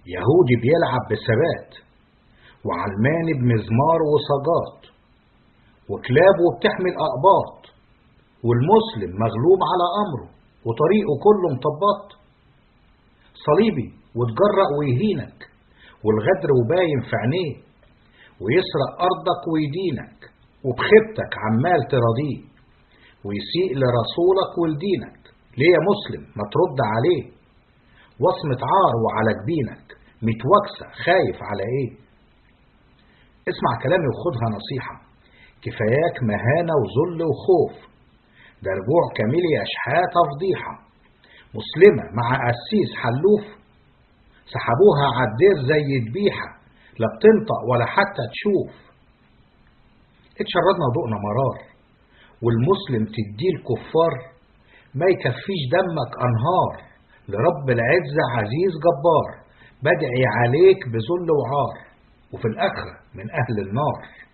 يهودي بيلعب بثبات وعلماني بمزمار وصاجات وكلابه بتحمل أقباط والمسلم مغلوب على أمره وطريقه كله مطبط صليبي وتجرأ ويهينك والغدر وباين في عينيه ويسرق أرضك ويدينك وبخيبتك عمال تراضيه ويسيء لرسولك ولدينك ليه يا مسلم ما ترد عليه وصمة عار وعلى جبينك متوكسة خايف على ايه اسمع كلامي وخدها نصيحة كفاياك مهانة وذل وخوف ده رجوع كامل يا شحاتة فضيحة مسلمة مع قسيس حلوف سحبوها عالدير زي ذبيحة لا بتنطق ولا حتى تشوف اتشردنا وضوءنا مرار والمسلم تديه الكفار ما يكفيش دمك أنهار لرب العزة عزيز جبار بدعي عليك بذل وعار وفي الآخرة من أهل النار